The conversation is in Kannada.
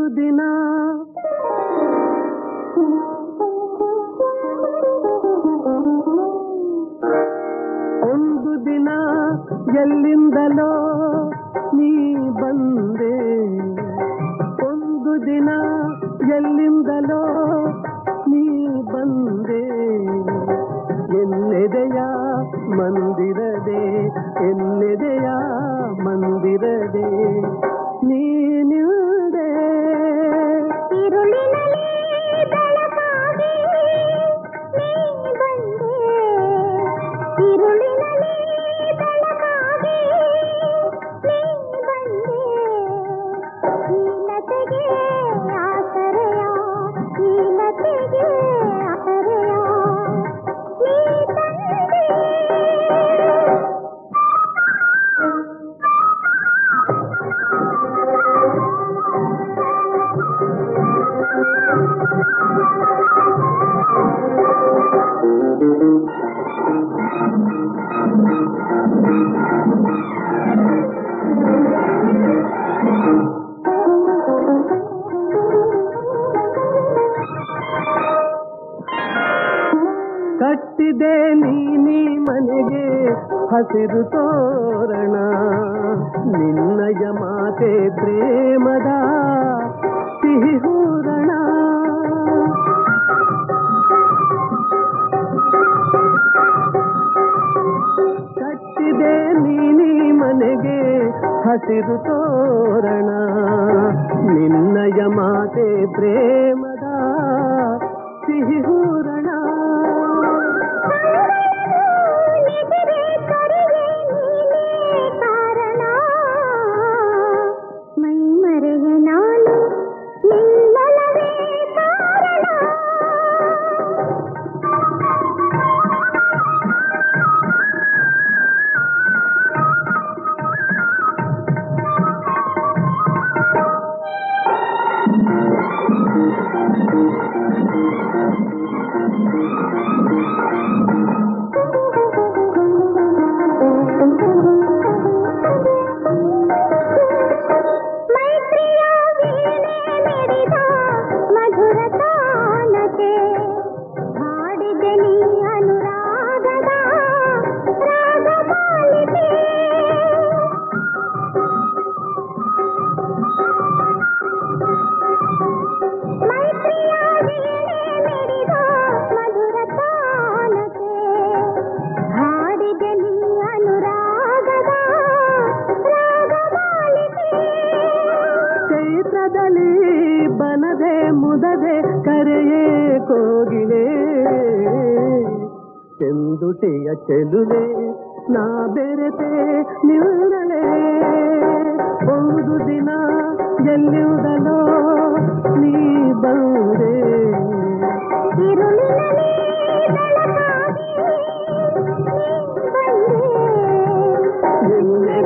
ದಿನ ಒಂದು ದಿನ ಎಲ್ಲಿಂದಲೋ ನೀ ಬಂದೆ ಒಂದು ದಿನ ಎಲ್ಲಿಂದಲೋ ನೀ ಬಂದೆ ಎನ್ನೆದೆಯ ಮಂದಿರದೆ ಎನ್ನೆದೆಯ ಮಂದಿರದೆ ನೀನಿಲ್ದೆ ഇരുളിനലേ ಬೆಳಕಾಗಿ ನೀ ಬಂದೆ ഇരുളിನಲೇ ಬೆಳಕಾಗಿ ನೀ ಬಂದೆ ಹೀನತೆಗೆ ಆಸರೆಯ ಹೀನತೆಗೆ ಆಸರೆಯ ನೀ ತಂದೆ ಕಟ್ಟಿದೆ ನೀನಿ ಮನೆಗೆ ಹಸಿರು ತೋರಣ ನಿನ್ನಯ ಮಾತೆ ಪ್ರೇಮದ ಸಿಹಿ ಹೂರಣ ಕಟ್ಟಿದೆ ನೀನಿ ಮನೆಗೆ ಹಸಿರು ತೋರಣ ನಿನ್ನಯ ಮಾತೆ ಪ್ರೇಮದ ಸಿಹಿ ಹೂರಣ ಎದುರೇ ಕರೆಗೆ ನೀನೇ ಕಾರಣ ಮೈ ಮರೆಗೆ ನಾನು ನಿನ್ನಲವೇ ಕಾರಣ ಮೈತ್ರಿಯ ವೀಣೆ ಮಿಡಿದ ಮಧುರ ತಾನತೆ ಹಾಡಿದೆ ನೀ ಅನುರಾಗದ ರಾಗಮಾಲಿಕೆ ಮೈತ್ರಿಯ ವೀಣೆ ಮಿಡಿದ ಮಧುರ ತಾನತೆ ಹಾಡಿದೆ ನೀ ಅನುರಾಗದ ರಾಗಮಾಲಿಕೆ ಚೈತ್ರದಲ್ಲಿ ಬನದೆ ಮುದದೆ ಕರೆಯೇ ಕೋಗಿಲೆ ಚೆಂದುಟಿಯ ಚೆಲುವೆ ನಾ ಬೆರೆತೆ ನಿಲ್ಲಲೆ ಒಂದು ದಿನ ಎಲ್ಲಿರುವುದಲೋ ನೀ ಬಂದೆ ഇരുളിനലേ ಬೆಳಕಾಗಿ ನೀ ಬಂದೆ ಎನ್ನೆ